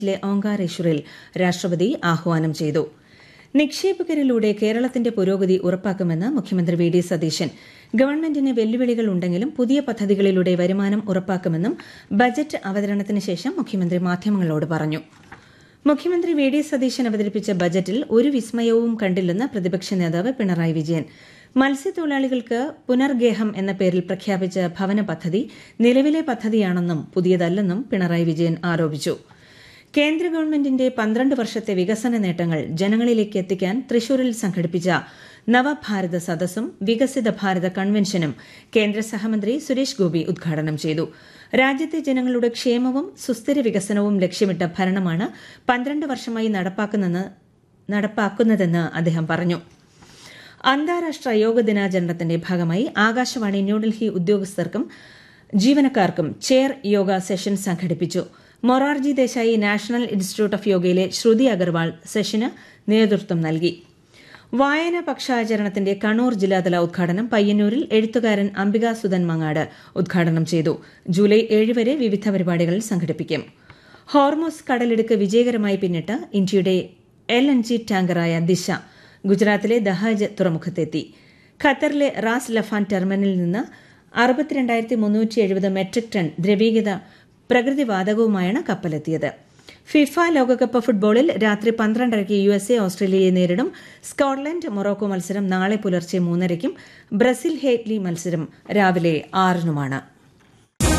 ലെ ഓങ്കാരേശ്വറിൽ രാഷ്ട്രപതി ആഹ്വാനം ചെയ്തു നിക്ഷേപകരിലൂടെ കേരളത്തിന്റെ പുരോഗതി ഉറപ്പാക്കുമെന്ന് മുഖ്യമന്ത്രി വി ഡി സതീശൻ ഗവൺമെന്റിന് വെല്ലുവിളികൾ ഉണ്ടെങ്കിലും പുതിയ പദ്ധതികളിലൂടെ വരുമാനം ഉറപ്പാക്കുമെന്നും ബജറ്റ് അവതരണത്തിന് ശേഷം മുഖ്യമന്ത്രി മാധ്യമങ്ങളോട് പറഞ്ഞു മുഖ്യമന്ത്രി വി ഡി സതീശൻ അവതരിപ്പിച്ച ബജറ്റിൽ ഒരു വിസ്മയവും കണ്ടില്ലെന്ന് പ്രതിപക്ഷ നേതാവ് പിണറായി വിജയൻ മത്സ്യത്തൊഴിലാളികൾക്ക് പുനർഗേഹം എന്ന പേരിൽ പ്രഖ്യാപിച്ച ഭവന പദ്ധതി നിലവിലെ പദ്ധതിയാണെന്നും പുതിയതല്ലെന്നും പിണറായി വിജയൻ ആരോപിച്ചു കേന്ദ്ര ഗവൺമെന്റിന്റെ പന്ത്രണ്ട് വർഷത്തെ വികസന നേട്ടങ്ങൾ ജനങ്ങളിലേക്ക് എത്തിക്കാൻ തൃശൂരിൽ സംഘടിപ്പിച്ച നവഭാരത സദസ്സും വികസിത ഭാരത കൺവെൻഷനും കേന്ദ്ര സഹമന്ത്രി സുരേഷ് ഗോപി ഉദ്ഘാടനം ചെയ്തു രാജ്യത്തെ ജനങ്ങളുടെ ക്ഷേമവും സുസ്ഥിര വികസനവും ലക്ഷ്യമിട്ട ഭരണമാണ് പന്ത്രണ്ട് വർഷമായി നടപ്പാക്കുന്നതെന്ന് അദ്ദേഹം പറഞ്ഞു അന്താരാഷ്ട്ര യോഗ ദിനാചരണത്തിന്റെ ഭാഗമായി ആകാശവാണി ന്യൂഡൽഹി ഉദ്യോഗസ്ഥർക്കും ജീവനക്കാർക്കും ചെയർ യോഗ സെഷൻ സംഘടിപ്പിച്ചു Morarji Desai national institute of യോഗയിലെ ശ്രുതി അഗർവാൾ സെഷന് നേതൃത്വം നൽകി വായന പക്ഷാചരണത്തിന്റെ കണ്ണൂർ ജില്ലാതല ഉദ്ഘാടനം പയ്യന്നൂരിൽ എഴുത്തുകാരൻ അംബിക സുധൻ മങ്ങാട് ഉദ്ഘാടനം ചെയ്തു ജൂലൈ ഏഴ് വരെ വിവിധ പരിപാടികൾ സംഘടിപ്പിക്കും ഹോർമോസ് കടലിടുക്ക് വിജയകരമായി പിന്നിട്ട് ഇന്ത്യയുടെ എൽ എൻ ജി ടാങ്കറായ ദിശ ഗുജറാത്തിലെ ദഹാജ് തുറമുഖത്തെത്തി ഖത്തറിലെ റാസ് ലഫാൻ ടെർമിനലിൽ നിന്ന് അറുപത്തിരണ്ടായിരത്തി മുന്നൂറ്റി എഴുപത് മെട്രിക് ടൺ ദ്രവീകൃത പ്രകൃതിവാതകവുമായാണ് കപ്പലെത്തിയത് ഫിഫ ലോകകപ്പ് ഫുട്ബോളിൽ രാത്രി പന്ത്രണ്ടരയ്ക്ക് യു എസ് എ ഓസ്ട്രേലിയയെ നേരിടും സ്കോട്ട്ലൻഡ് മൊറോക്കോ മത്സരം നാളെ പുലർച്ചെ മൂന്നരയ്ക്കും ബ്രസീൽ ഹേറ്റ്ലി മത്സരം രാവിലെ ആറിനുമാണ്